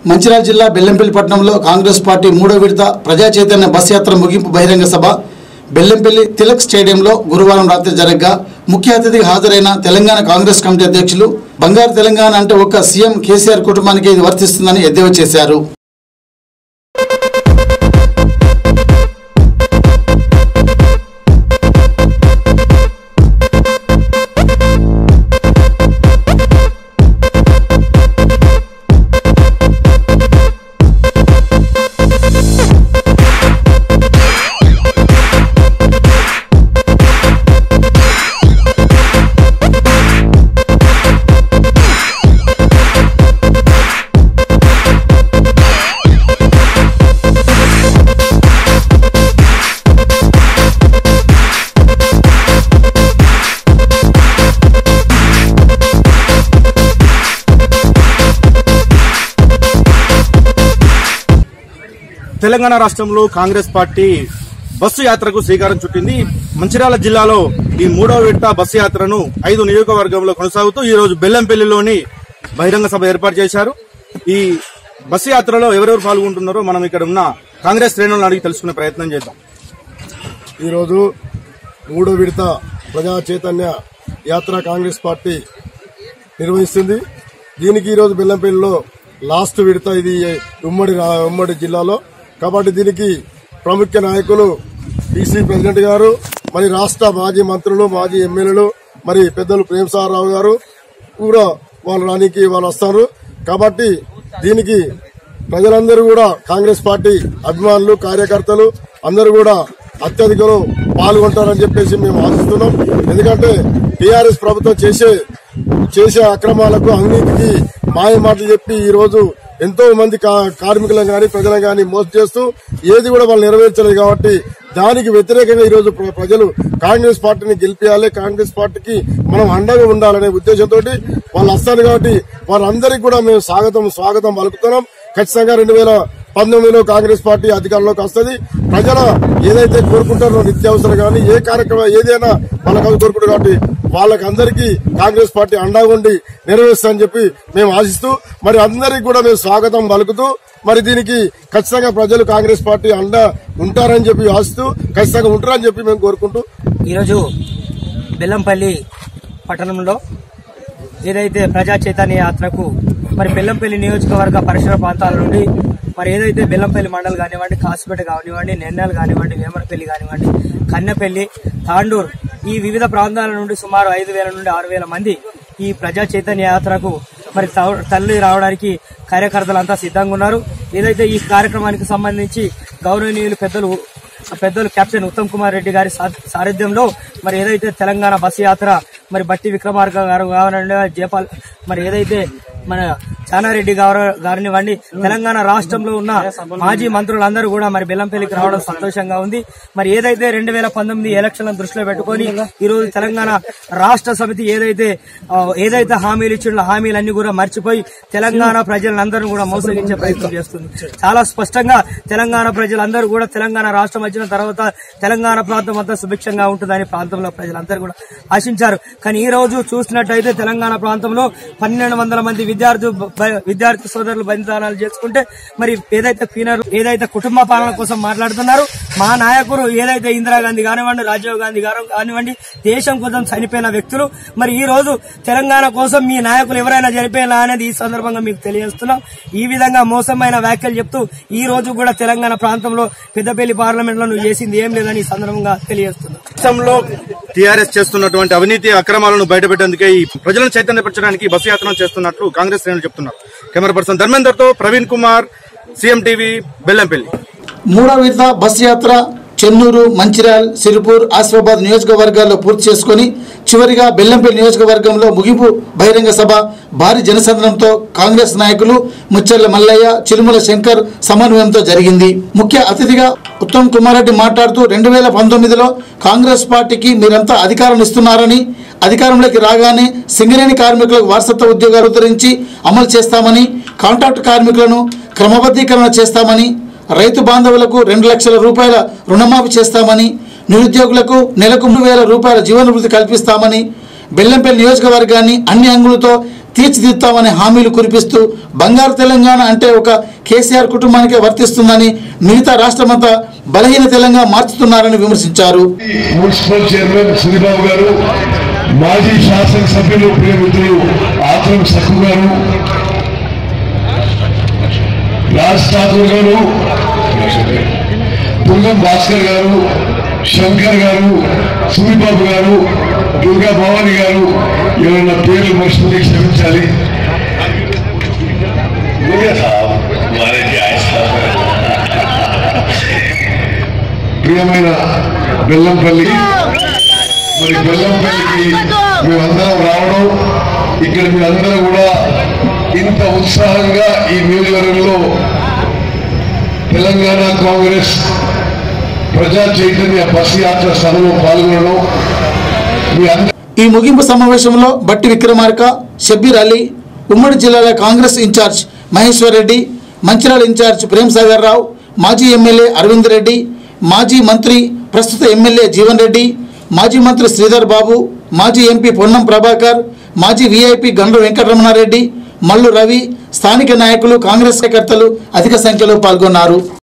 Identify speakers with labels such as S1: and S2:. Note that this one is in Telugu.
S1: మంచిర్యాల జిల్లా బెల్లంపల్లి పట్టణంలో కాంగ్రెస్ పార్టీ మూడో విడత ప్రజా చైతన్య బస్ యాత్ర ముగింపు బహిరంగ సభ బెల్లంపల్లి తిలక్ స్టేడియంలో గురువారం రాత్రి జరగ్గా ముఖ్య అతిథిగా హాజరైన తెలంగాణ కాంగ్రెస్ కమిటీ అధ్యక్షులు బంగారు తెలంగాణ అంటే ఒక్క సీఎం కేసీఆర్ కుటుంబానికి ఇది వర్తిస్తుందని ఎద్దేవా చేశారు
S2: తెలంగాణ రాష్ట్రంలో కాంగ్రెస్ పార్టీ బస్సు యాత్రకు శ్రీకారం చుట్టింది మంచిర్యాల జిల్లాలో ఈ మూడవ విడత బస్సు యాత్రను ఐదు నియోజకవర్గంలో కొనసాగుతూ ఈ రోజు బెల్లంపల్లిలోని బహిరంగ సభ ఏర్పాటు చేశారు ఈ బస్సు యాత్రలో ఎవరెవరు పాల్గొంటున్నారో మనం ఇక్కడ ఉన్న కాంగ్రెస్ శ్రేణులను అడిగి తెలుసుకునే ప్రయత్నం చేద్దాం
S3: ఈరోజు మూడో విడత ప్రజా చైతన్య యాత్ర కాంగ్రెస్ పార్టీ నిర్వహిస్తుంది దీనికి ఈరోజు బెల్లంపల్లిలో లాస్ట్ విడత ఇది ఉమ్మడి రా- ఉమ్మడి జిల్లాలో కాబట్టి దీనికి ప్రముఖ నాయకులు బీసీ ప్రెసిడెంట్ గారు మరి రాష్ట్ర మాజీ మంత్రులు మాజీ ఎమ్మెల్యేలు మరి పెద్దలు ప్రేమసారావు గారు కూడా వాళ్ళు రానికి వాళ్ళు వస్తారు కాబట్టి దీనికి ప్రజలందరూ కూడా కాంగ్రెస్ పార్టీ అభిమానులు కార్యకర్తలు అందరూ కూడా అత్యధికలో పాల్గొంటారని చెప్పేసి మేము ఆశిస్తున్నాం ఎందుకంటే టీఆర్ఎస్ ప్రభుత్వం చేసే చేసే అక్రమాలకు అవినీతికి మాయ మాటలు చెప్పి ఈ రోజు ఎంతో మంది కా- కార్మికులను గాని ప్రజలను గాని మోసం చేస్తూ ఏది కూడా వాళ్ళు నెరవేర్చలేదు కాబట్టి దానికి వ్యతిరేకంగా ఈ రోజు ప్ర- ప్రజలు కాంగ్రెస్ పార్టీని గెలిపించాలి కాంగ్రెస్ పార్టీకి మనం అండగా ఉండాలనే ఉద్దేశంతో వాళ్ళు వస్తారు కాబట్టి వారందరికీ కూడా మేము స్వాగతం స్వాగతం పలుకుతున్నాం ఖచ్చితంగా రెండు వేల పంతొమ్మిదిలో కాంగ్రెస్ పార్టీ అధికారంలోకి వస్తుంది ప్రజల ఏదైతే కోరుకుంటారో నిత్యావసరం కానీ ఏ కార్యక్రమం ఏదైనా వాళ్ళకి అవి కోరుకుంటారు కాబట్టి వాళ్ళకి అందరికీ కాంగ్రెస్ పార్టీ అండగా ఉండి నెరవేరుస్తుందని చెప్పి మేము ఆశిస్తూ మరి అందరికీ కూడా మేము స్వాగతం పలుకుతూ మరి దీనికి ఖచ్చితంగా ప్రజలు కాంగ్రెస్ పార్టీ అండ ఉంటారని చెప్పి ఆశిస్తూ ఖచ్చితంగా ఉంటారని చెప్పి మేము కోరుకుంటూ
S4: ఈరోజు బెల్లంపల్లి పట్టణంలో ఏదైతే ప్రజా చైతన్య యాత్రకు మరి బెల్లంపల్లి నియోజకవర్గ పరిసర ప్రాంతాల నుండి మరి ఏదైతే బెల్లంపల్లి మండల్ కానివ్వండి కాసిపేట కానివ్వండి నెన్నెల్ కానివ్వండి వేమరపల్లి కానివ్వండి కన్నెపల్లి తాండూర్ ఈ వివిధ ప్రాంతాల నుండి సుమారు ఐదు వేల నుండి ఆరు వేల మంది ఈ ప్రజా చైతన్య యాత్రకు మరి త- తల్లి రావడానికి కార్యకర్తలంతా సిద్ధంగా ఉన్నారు ఏదైతే ఈ కార్యక్రమానికి సంబంధించి గౌరవనీయులు పెద్దలు పెద్దలు కెప్టెన్ ఉత్తమ్ కుమార్ రెడ్డి గారి సా- సారథ్యంలో మరి ఏదైతే తెలంగాణ బస్సు యాత్ర మరి బట్టి విక్రమార్క గారు కావాలంటే జయపాల్ మరి ఏదైతే మన చానారెడ్డి గారు గారినివ్వండి తెలంగాణ రాష్ట్రంలో ఉన్న మాజీ మంత్రులందరూ కూడా మరి బెల్లంపల్లికి రావడం సంతోషంగా ఉంది మరి ఏదైతే రెండు వేల పంతొమ్మిది ఎలక్షన్లను దృష్టిలో పెట్టుకొని ఈ రోజు తెలంగాణ రాష్ట్ర సమితి ఏదైతే ఆ, ఏదైతే హామీలు ఇచ్చిందో హామీలన్నీ కూడా మర్చిపోయి తెలంగాణ ప్రజలందరూ కూడా మోసగించే ప్రయత్నం చేస్తుంది చాలా స్పష్టంగా తెలంగాణ ప్రజలందరూ కూడా తెలంగాణ రాష్ట్రం వచ్చిన తర్వాత తెలంగాణ ప్రాంతం అంతా సుభిక్షంగా ఉంటుందని ప్రాంతంలో ప్రజలందరూ కూడా ఆశించారు కానీ ఈ రోజు చూసినట్టయితే తెలంగాణ ప్రాంతంలో పన్నెండు వందల మంది విద్యార్థులు బ- విద్యార్థి సోదరులు బలిదానాలు చేసుకుంటే మరి ఏదైతే పీనర్ ఏదైతే కుటుంబ పాలన కోసం మాట్లాడుతున్నారు మా నాయకులు ఏదైతే ఇందిరాగాంధీ కానివ్వండి రాజీవ్ గాంధీ గారు కానివ్వండి దేశం కోసం చనిపోయిన వ్యక్తులు మరి ఈ రోజు తెలంగాణ కోసం మీ నాయకులు ఎవరైనా చనిపోయినా అనేది ఈ సందర్భంగా మీకు తెలియజేస్తున్నాం ఈ విధంగా మోసమైన వ్యాఖ్యలు చెప్తూ ఈ రోజు కూడా తెలంగాణ ప్రాంతంలో పెద్దపల్లి పార్లమెంట్ లో నువ్వు చేసింది ఏం లేదని ఈ సందర్భంగా తెలియజేస్తున్నాం
S2: రాష్ట్రంలో టీఆర్ఎస్ చేస్తున్నటువంటి అవినీతి అక్రమాలను బయటపెట్టేందుకే ఈ ప్రజలను చైతన్యపరచడానికి ఈ బస్సు యాత్రను చేస్తున్నట్లు కాంగ్రెస్ శ్రేణులు చెప్తున్నారు కెమెరా పర్సన్ ధర్మేందర్ తో ప్రవీణ్ కుమార్ సీఎం టీవీ బెల్లంపల్లి
S1: మూడో విడత బస్ యాత్ర చెన్నూరు మంచిర్యాల్ సిరిపూర్ ఆసిఫాబాద్ నియోజకవర్గాల్లో పూర్తి చేసుకొని చివరిగా బెల్లంపల్లి నియోజకవర్గంలో ముగింపు బహిరంగ సభ భారీ జనసంద్రంతో కాంగ్రెస్ నాయకులు ముచ్చెర్ల మల్లయ్య చిరుమల శంకర్ సమన్వయంతో జరిగింది ముఖ్య అతిథిగా ఉత్తమ్ కుమార్ రెడ్డి మాట్లాడుతూ రెండు వేల పంతొమ్మిదిలో కాంగ్రెస్ పార్టీకి మీరంతా అధికారం ఇస్తున్నారని అధికారంలోకి రాగానే సింగరేణి కార్మికులకు వారసత్వ ఉద్యోగాలు ఉద్ధరించి అమలు చేస్తామని కాంట్రాక్ట్ కార్మికులను క్రమబద్ధీకరణ చేస్తామని రైతు బాంధవులకు రెండు లక్షల రూపాయల రుణమాఫీ చేస్తామని నిరుద్యోగులకు నెలకు మూడు వేల రూపాయల జీవనభృతి కల్పిస్తామని బెల్లంపల్లి నియోజకవర్గాన్ని అన్ని అంగులతో తీర్చిదిద్దామని హామీలు కురిపిస్తూ బంగారు తెలంగాణ అంటే ఒక కేసీఆర్ కుటుంబానికే వర్తిస్తుందని మిగతా రాష్ట్రమంతా బలహీన తెలంగాణ మార్చుతున్నారని విమర్శించారు
S5: మున్సిపల్ చైర్మన్ సునీబాబు గారు మాజీ శాసనసభ్యులు ప్రియమిత్రులు ఆత్రం సక్కు గారు రాజ్ ఠాకూర్ గారు దుర్గం భాస్కర్ గారు శంకర్ గారు సునీబాబు గారు దుర్గా భవాని గారు ఎవరైనా పేర్లు మర్చిపోతే క్షమించాలి ప్రియమైన బెల్లంపల్లి మరి బెల్లంపల్లికి మేమందరం రావడం ఇక్కడ మీరందరూ కూడా ఇంత ఉత్సాహంగా ఈ నియోజకవర్గంలో తెలంగాణ కాంగ్రెస్ ప్రజా చైతన్య బస్ యాత్ర సభలో పాల్గొనడం మీ అందరూ
S1: ఈ ముగింపు సమావేశంలో బట్టి విక్రమార్క షబ్బీర్ అలీ ఉమ్మడి జిల్లాల కాంగ్రెస్ ఇన్ఛార్జ్ మహేశ్వర్ రెడ్డి మంచిర్యాల ఇన్ఛార్జ్ ప్రేమ్ సాగర్ రావు మాజీ ఎమ్మెల్యే అరవింద్ రెడ్డి మాజీ మంత్రి ప్రస్తుత ఎమ్మెల్యే జీవన్ రెడ్డి మాజీ మంత్రి శ్రీధర్ బాబు మాజీ ఎంపీ పొన్నం ప్రభాకర్ మాజీ వీఐపీ గండ్ర వెంకటరమణారెడ్డి మల్లు రవి స్థానిక నాయకులు కాంగ్రెస్ కార్యకర్తలు అధిక సంఖ్యలో పాల్గొన్నారు